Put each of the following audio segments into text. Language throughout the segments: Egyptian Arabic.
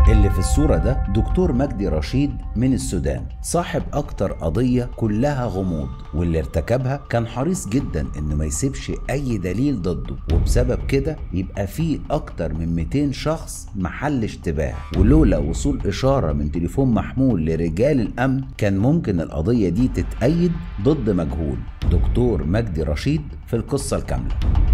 اللي في الصورة ده دكتور مجدي رشيد من السودان صاحب أكتر قضية كلها غموض واللي ارتكبها كان حريص جدا إنه ما يسيبش أي دليل ضده وبسبب كده يبقى فيه أكتر من 200 شخص محل اشتباه ولولا وصول إشارة من تليفون محمول لرجال الأمن كان ممكن القضية دي تتأيد ضد مجهول دكتور مجدي رشيد في القصة الكاملة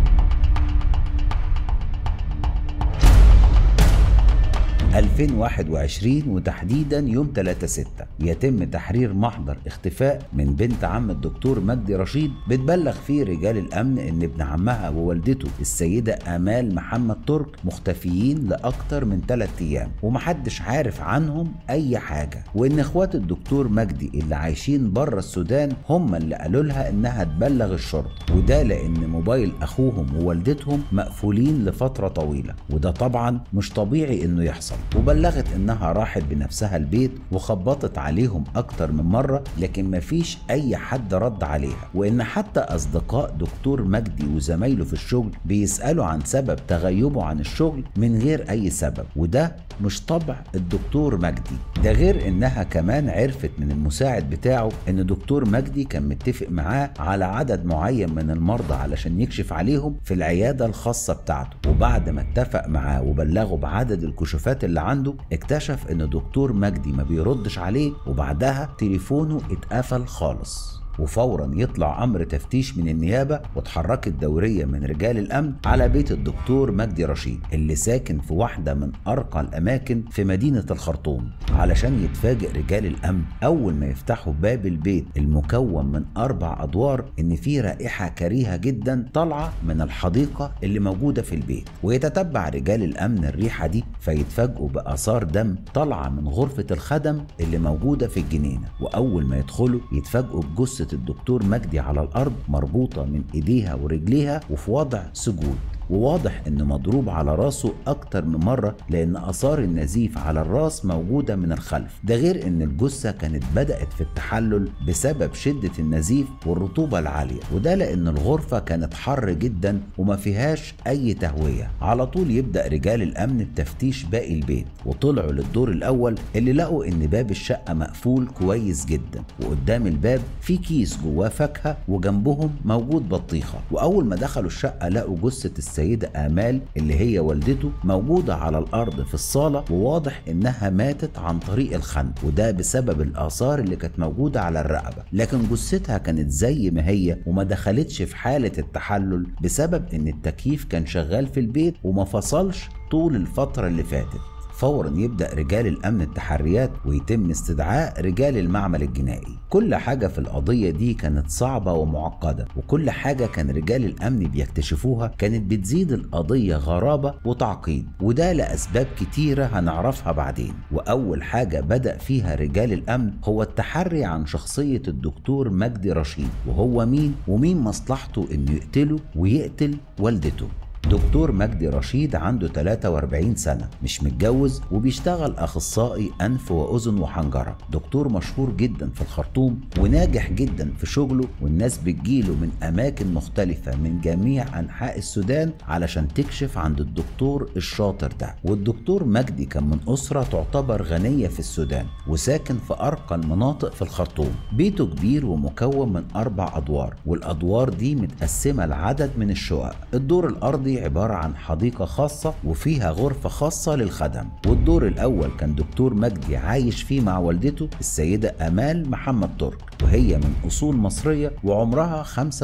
2021 وتحديدا يوم 3 6 يتم تحرير محضر اختفاء من بنت عم الدكتور مجدي رشيد بتبلغ فيه رجال الامن ان ابن عمها ووالدته السيده امال محمد ترك مختفيين لاكتر من 3 ايام ومحدش عارف عنهم اي حاجه وان اخوات الدكتور مجدي اللي عايشين بره السودان هم اللي قالوا لها انها تبلغ الشرطه وده لان موبايل اخوهم ووالدتهم مقفولين لفتره طويله وده طبعا مش طبيعي انه يحصل وبلغت انها راحت بنفسها البيت وخبطت عليهم اكتر من مرة لكن مفيش اي حد رد عليها وان حتى اصدقاء دكتور مجدي وزمايله في الشغل بيسألوا عن سبب تغيبه عن الشغل من غير اي سبب وده مش طبع الدكتور مجدي ده غير انها كمان عرفت من المساعد بتاعه ان دكتور مجدي كان متفق معاه على عدد معين من المرضى علشان يكشف عليهم في العيادة الخاصة بتاعته وبعد ما اتفق معاه وبلغه بعدد الكشوفات اللي عنده اكتشف ان دكتور مجدي ما بيردش عليه وبعدها تليفونه اتقفل خالص وفورا يطلع امر تفتيش من النيابه واتحركت دوريه من رجال الامن على بيت الدكتور مجدي رشيد اللي ساكن في واحده من ارقى الاماكن في مدينه الخرطوم علشان يتفاجئ رجال الامن اول ما يفتحوا باب البيت المكون من اربع ادوار ان في رائحه كريهه جدا طالعه من الحديقه اللي موجوده في البيت ويتتبع رجال الامن الريحه دي فيتفاجئوا باثار دم طالعه من غرفه الخدم اللي موجوده في الجنينه واول ما يدخلوا يتفاجئوا بجثه جثة الدكتور مجدي على الأرض مربوطة من إيديها ورجليها وفي وضع سجود وواضح انه مضروب على راسه اكتر من مره لان اثار النزيف على الراس موجوده من الخلف ده غير ان الجثه كانت بدات في التحلل بسبب شده النزيف والرطوبه العاليه وده لان الغرفه كانت حر جدا وما فيهاش اي تهويه على طول يبدا رجال الامن بتفتيش باقي البيت وطلعوا للدور الاول اللي لقوا ان باب الشقه مقفول كويس جدا وقدام الباب في كيس جواه فاكهه وجنبهم موجود بطيخه واول ما دخلوا الشقه لقوا جثه السيدة آمال اللي هي والدته موجودة على الأرض في الصالة وواضح إنها ماتت عن طريق الخنق وده بسبب الآثار اللي كانت موجودة على الرقبة لكن جثتها كانت زي ما هي وما دخلتش في حالة التحلل بسبب إن التكييف كان شغال في البيت وما فصلش طول الفترة اللي فاتت فورا يبدا رجال الامن التحريات ويتم استدعاء رجال المعمل الجنائي كل حاجه في القضيه دي كانت صعبه ومعقده وكل حاجه كان رجال الامن بيكتشفوها كانت بتزيد القضيه غرابه وتعقيد وده لاسباب كتيره هنعرفها بعدين واول حاجه بدا فيها رجال الامن هو التحري عن شخصيه الدكتور مجدي رشيد وهو مين ومين مصلحته انه يقتله ويقتل والدته دكتور مجدي رشيد عنده 43 سنة مش متجوز وبيشتغل أخصائي أنف وأذن وحنجرة دكتور مشهور جدا في الخرطوم وناجح جدا في شغله والناس بتجيله من أماكن مختلفة من جميع أنحاء السودان علشان تكشف عند الدكتور الشاطر ده والدكتور مجدي كان من أسرة تعتبر غنية في السودان وساكن في أرقى المناطق في الخرطوم بيته كبير ومكون من أربع أدوار والأدوار دي متقسمة لعدد من الشقق الدور الأرضي عبارة عن حديقة خاصة وفيها غرفة خاصة للخدم والدور الأول كان دكتور مجدي عايش فيه مع والدته السيدة أمال محمد ترك وهي من أصول مصرية وعمرها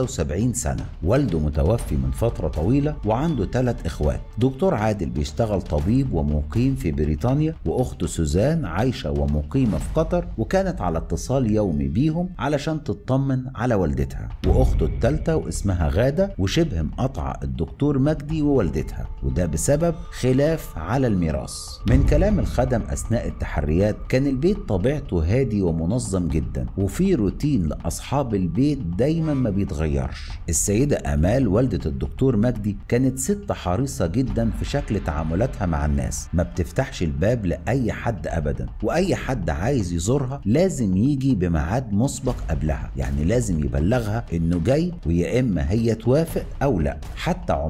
75 سنة والده متوفي من فترة طويلة وعنده ثلاث إخوات دكتور عادل بيشتغل طبيب ومقيم في بريطانيا وأخته سوزان عايشة ومقيمة في قطر وكانت على اتصال يومي بيهم علشان تطمن على والدتها وأخته الثالثة واسمها غادة وشبه مقاطعة الدكتور مجدي ووالدتها وده بسبب خلاف على الميراث من كلام الخدم أثناء التحريات كان البيت طبيعته هادي ومنظم جدا وفي روتين لأصحاب البيت دايما ما بيتغيرش السيدة أمال والدة الدكتور مجدي كانت ست حريصة جدا في شكل تعاملاتها مع الناس ما بتفتحش الباب لأي حد أبدا وأي حد عايز يزورها لازم يجي بميعاد مسبق قبلها يعني لازم يبلغها إنه جاي ويا إما هي توافق أو لا حتى عمال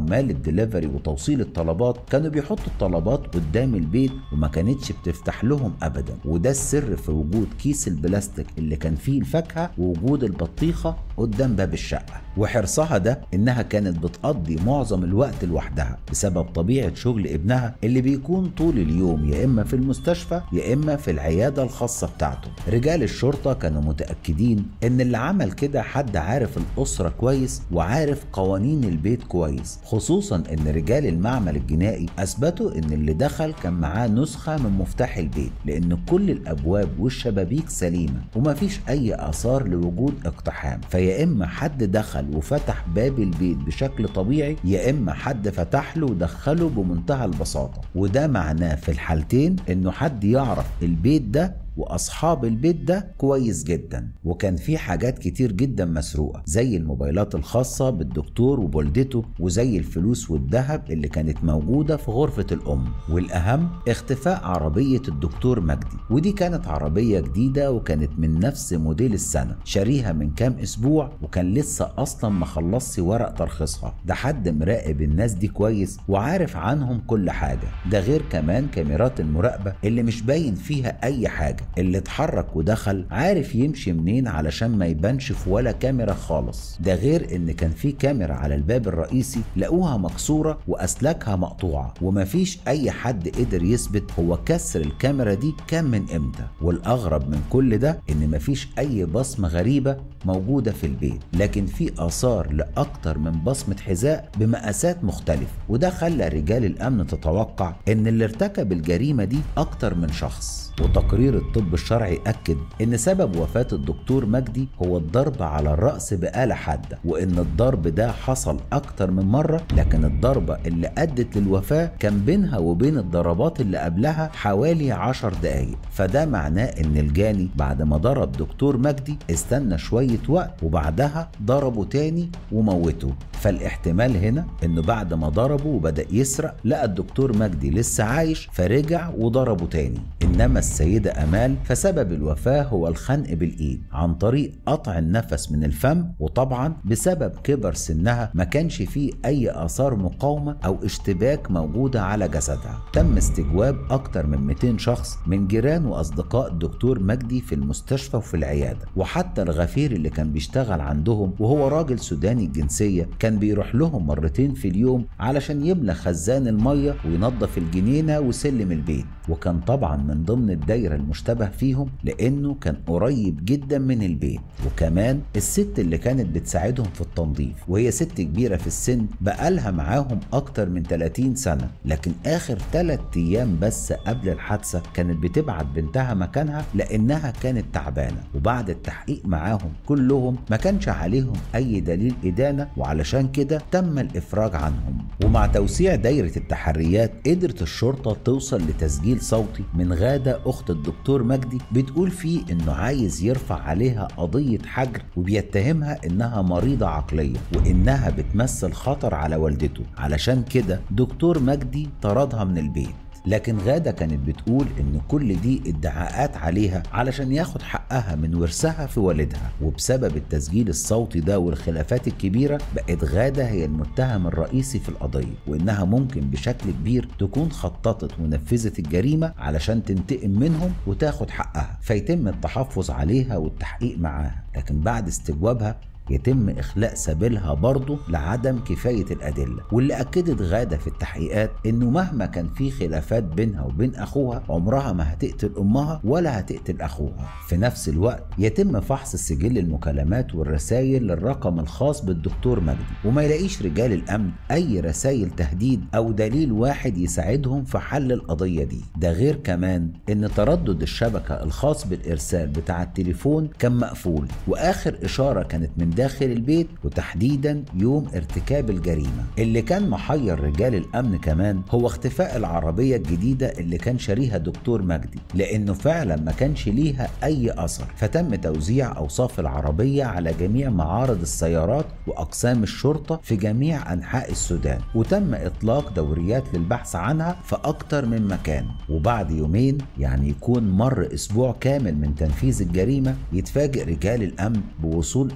ديليفري وتوصيل الطلبات كانوا بيحطوا الطلبات قدام البيت وما كانتش بتفتح لهم ابدا وده السر في وجود كيس البلاستيك اللي كان فيه الفاكهه ووجود البطيخه قدام باب الشقه وحرصها ده انها كانت بتقضي معظم الوقت لوحدها بسبب طبيعه شغل ابنها اللي بيكون طول اليوم يا اما في المستشفى يا اما في العياده الخاصه بتاعته رجال الشرطه كانوا متاكدين ان اللي عمل كده حد عارف الاسره كويس وعارف قوانين البيت كويس خصوصا ان رجال المعمل الجنائي اثبتوا ان اللي دخل كان معاه نسخه من مفتاح البيت لان كل الابواب والشبابيك سليمه ومفيش اي اثار لوجود اقتحام فيا اما حد دخل وفتح باب البيت بشكل طبيعي يا اما حد فتح له ودخله بمنتهى البساطه وده معناه في الحالتين انه حد يعرف البيت ده واصحاب البيت ده كويس جدا وكان في حاجات كتير جدا مسروقه زي الموبايلات الخاصه بالدكتور وبولدته وزي الفلوس والذهب اللي كانت موجوده في غرفه الام والاهم اختفاء عربيه الدكتور مجدي ودي كانت عربيه جديده وكانت من نفس موديل السنه شاريها من كام اسبوع وكان لسه اصلا ما خلصش ورق ترخيصها ده حد مراقب الناس دي كويس وعارف عنهم كل حاجه ده غير كمان كاميرات المراقبه اللي مش باين فيها اي حاجه اللي اتحرك ودخل عارف يمشي منين علشان ما يبانش في ولا كاميرا خالص ده غير ان كان في كاميرا على الباب الرئيسي لقوها مكسورة واسلاكها مقطوعة ومفيش اي حد قدر يثبت هو كسر الكاميرا دي كان من امتى والاغرب من كل ده ان مفيش اي بصمة غريبة موجودة في البيت لكن في اثار لاكتر من بصمة حذاء بمقاسات مختلفة وده خلى رجال الامن تتوقع ان اللي ارتكب الجريمة دي اكتر من شخص وتقرير الطب الشرعي أكد إن سبب وفاة الدكتور مجدي هو الضرب على الرأس بآلة حادة وإن الضرب ده حصل أكتر من مرة لكن الضربة اللي أدت للوفاة كان بينها وبين الضربات اللي قبلها حوالي عشر دقايق فده معناه إن الجاني بعد ما ضرب دكتور مجدي استنى شوية وقت وبعدها ضربه تاني وموته فالاحتمال هنا إنه بعد ما ضربه وبدأ يسرق لقى الدكتور مجدي لسه عايش فرجع وضربه تاني إنما السيدة أمال فسبب الوفاة هو الخنق بالإيد عن طريق قطع النفس من الفم وطبعا بسبب كبر سنها ما كانش فيه أي آثار مقاومة أو اشتباك موجودة على جسدها تم استجواب أكتر من 200 شخص من جيران وأصدقاء الدكتور مجدي في المستشفى وفي العيادة وحتى الغفير اللي كان بيشتغل عندهم وهو راجل سوداني الجنسية كان بيروح لهم مرتين في اليوم علشان يملى خزان المية وينظف الجنينة وسلم البيت وكان طبعا من ضمن الدايرة المشتبه فيهم لأنه كان قريب جدا من البيت وكمان الست اللي كانت بتساعدهم في التنظيف وهي ست كبيرة في السن بقالها معاهم أكتر من 30 سنة لكن آخر 3 أيام بس قبل الحادثة كانت بتبعت بنتها مكانها لأنها كانت تعبانة وبعد التحقيق معاهم كلهم ما كانش عليهم أي دليل إدانة وعلشان كده تم الإفراج عنهم ومع توسيع دايرة التحريات قدرت الشرطة توصل لتسجيل صوتي من غادة أخت الدكتور مجدي بتقول فيه إنه عايز يرفع عليها قضية حجر وبيتهمها إنها مريضة عقلية وإنها بتمثل خطر على والدته علشان كده دكتور مجدي طردها من البيت لكن غادة كانت بتقول إن كل دي ادعاءات عليها علشان ياخد حقها من ورثها في والدها وبسبب التسجيل الصوتي ده والخلافات الكبيرة بقت غادة هي المتهم الرئيسي في القضية وإنها ممكن بشكل كبير تكون خططت ونفذت الجريمة علشان تنتقم منهم وتاخد حقها فيتم التحفظ عليها والتحقيق معاها لكن بعد استجوابها يتم إخلاء سبيلها برضه لعدم كفاية الأدلة واللي أكدت غادة في التحقيقات إنه مهما كان في خلافات بينها وبين أخوها عمرها ما هتقتل أمها ولا هتقتل أخوها في نفس الوقت يتم فحص سجل المكالمات والرسائل للرقم الخاص بالدكتور مجدي وما يلاقيش رجال الأمن أي رسائل تهديد أو دليل واحد يساعدهم في حل القضية دي ده غير كمان إن تردد الشبكة الخاص بالإرسال بتاع التليفون كان مقفول وآخر إشارة كانت من داخل البيت وتحديدا يوم ارتكاب الجريمة اللي كان محير رجال الأمن كمان هو اختفاء العربية الجديدة اللي كان شاريها دكتور مجدي لأنه فعلا ما كانش ليها أي أثر فتم توزيع أوصاف العربية على جميع معارض السيارات وأقسام الشرطة في جميع أنحاء السودان وتم إطلاق دوريات للبحث عنها في أكتر من مكان وبعد يومين يعني يكون مر أسبوع كامل من تنفيذ الجريمة يتفاجئ رجال الأمن بوصول إشارة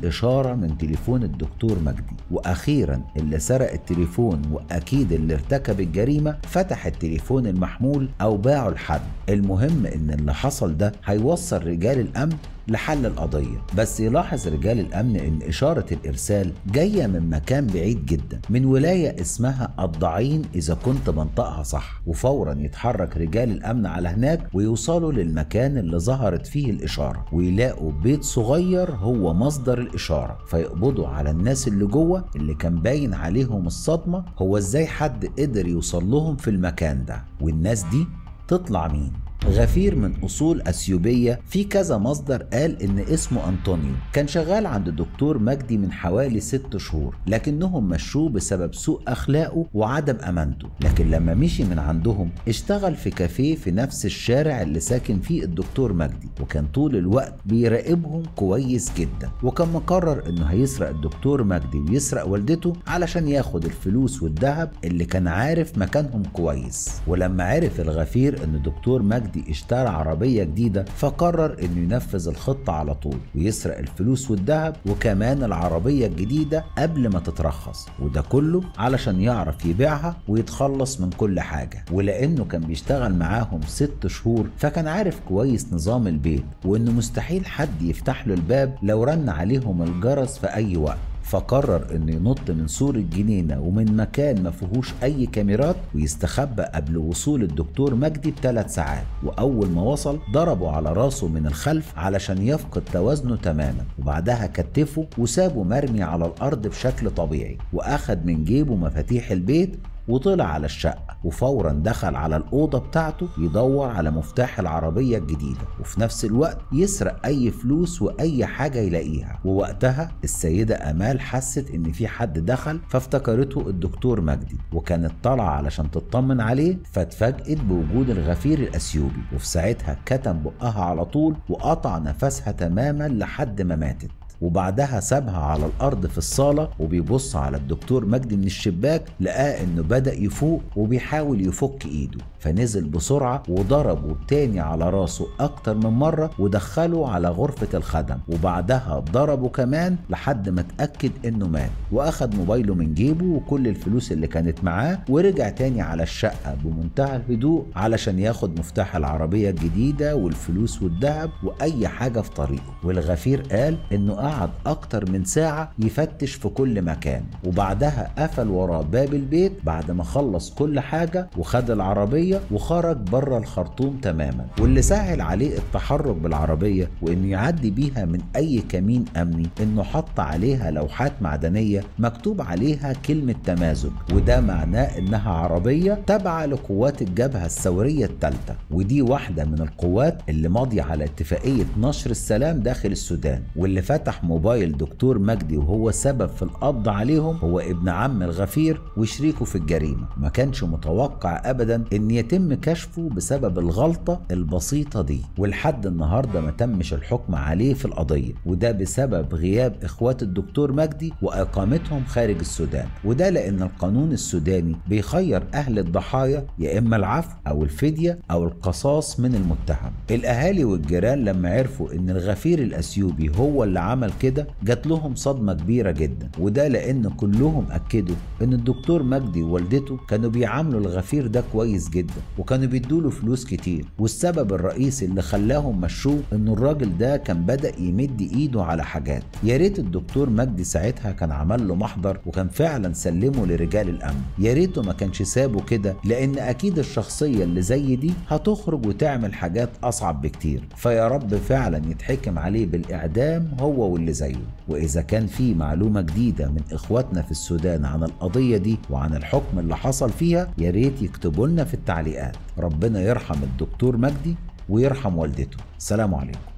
إشارة من تليفون الدكتور مجدي وأخيرا اللي سرق التليفون وأكيد اللي ارتكب الجريمة فتح التليفون المحمول أو باعه لحد المهم إن اللي حصل ده هيوصل رجال الأمن لحل القضية بس يلاحظ رجال الأمن إن إشارة الإرسال جاية من مكان بعيد جدا من ولاية اسمها الضعين إذا كنت بنطقها صح وفورا يتحرك رجال الأمن على هناك ويوصلوا للمكان اللي ظهرت فيه الإشارة ويلاقوا بيت صغير هو مصدر الإشارة فيقبضوا على الناس اللي جوه اللي كان باين عليهم الصدمة هو إزاي حد قدر يوصل لهم في المكان ده والناس دي تطلع مين غفير من اصول اثيوبيه في كذا مصدر قال ان اسمه انطونيو كان شغال عند الدكتور مجدي من حوالي ست شهور لكنهم مشوه بسبب سوء اخلاقه وعدم امانته لكن لما مشي من عندهم اشتغل في كافيه في نفس الشارع اللي ساكن فيه الدكتور مجدي وكان طول الوقت بيراقبهم كويس جدا وكان مقرر انه هيسرق الدكتور مجدي ويسرق والدته علشان ياخد الفلوس والذهب اللي كان عارف مكانهم كويس ولما عرف الغفير ان الدكتور مجدي مجدي اشترى عربية جديدة فقرر انه ينفذ الخطة على طول ويسرق الفلوس والذهب وكمان العربية الجديدة قبل ما تترخص وده كله علشان يعرف يبيعها ويتخلص من كل حاجة ولانه كان بيشتغل معاهم ست شهور فكان عارف كويس نظام البيت وانه مستحيل حد يفتح له الباب لو رن عليهم الجرس في اي وقت فقرر انه ينط من سور الجنينه ومن مكان ما فيهوش اي كاميرات ويستخبى قبل وصول الدكتور مجدي بثلاث ساعات واول ما وصل ضربه على راسه من الخلف علشان يفقد توازنه تماما وبعدها كتفه وسابه مرمي على الارض بشكل طبيعي واخد من جيبه مفاتيح البيت وطلع على الشقة وفورا دخل على الأوضة بتاعته يدور على مفتاح العربية الجديدة وفي نفس الوقت يسرق أي فلوس وأي حاجة يلاقيها ووقتها السيدة أمال حست إن في حد دخل فافتكرته الدكتور مجدي وكانت طالعة علشان تطمن عليه فاتفاجئت بوجود الغفير الأثيوبي وفي ساعتها كتم بقها على طول وقطع نفسها تماما لحد ما ماتت وبعدها سابها على الارض في الصاله وبيبص على الدكتور مجدي من الشباك لقاه انه بدا يفوق وبيحاول يفك ايده فنزل بسرعه وضربه تاني على راسه اكتر من مره ودخله على غرفه الخدم وبعدها ضربه كمان لحد ما اتاكد انه مات واخد موبايله من جيبه وكل الفلوس اللي كانت معاه ورجع تاني على الشقه بمنتهى الهدوء علشان ياخد مفتاح العربيه الجديده والفلوس والذهب واي حاجه في طريقه والغفير قال انه قعد أكتر من ساعة يفتش في كل مكان وبعدها قفل وراه باب البيت بعد ما خلص كل حاجة وخد العربية وخرج بره الخرطوم تماما واللي سهل عليه التحرك بالعربية وإنه يعدي بيها من أي كمين أمني إنه حط عليها لوحات معدنية مكتوب عليها كلمة تمازج وده معناه إنها عربية تابعة لقوات الجبهة الثورية الثالثة ودي واحدة من القوات اللي ماضية على اتفاقية نشر السلام داخل السودان واللي فتح موبايل دكتور مجدي وهو سبب في القبض عليهم هو ابن عم الغفير وشريكه في الجريمة ما كانش متوقع أبدا إن يتم كشفه بسبب الغلطة البسيطة دي ولحد النهاردة ما تمش الحكم عليه في القضية وده بسبب غياب إخوات الدكتور مجدي وإقامتهم خارج السودان وده لأن القانون السوداني بيخير أهل الضحايا يا إما العفو أو الفدية أو القصاص من المتهم الأهالي والجيران لما عرفوا إن الغفير الأثيوبي هو اللي عمل كده جات لهم صدمة كبيرة جدا وده لأن كلهم أكدوا إن الدكتور مجدي ووالدته كانوا بيعاملوا الغفير ده كويس جدا وكانوا بيدوله فلوس كتير والسبب الرئيسي اللي خلاهم مشوه إن الراجل ده كان بدأ يمد إيده على حاجات يا ريت الدكتور مجدي ساعتها كان عمل له محضر وكان فعلا سلمه لرجال الأمن يا ريته ما كانش سابه كده لأن أكيد الشخصية اللي زي دي هتخرج وتعمل حاجات أصعب بكتير فيا رب فعلا يتحكم عليه بالإعدام هو واللي زيه وإذا كان في معلومة جديدة من إخواتنا في السودان عن القضية دي وعن الحكم اللي حصل فيها يا ريت يكتبوا لنا في التعليقات ربنا يرحم الدكتور مجدي ويرحم والدته سلام عليكم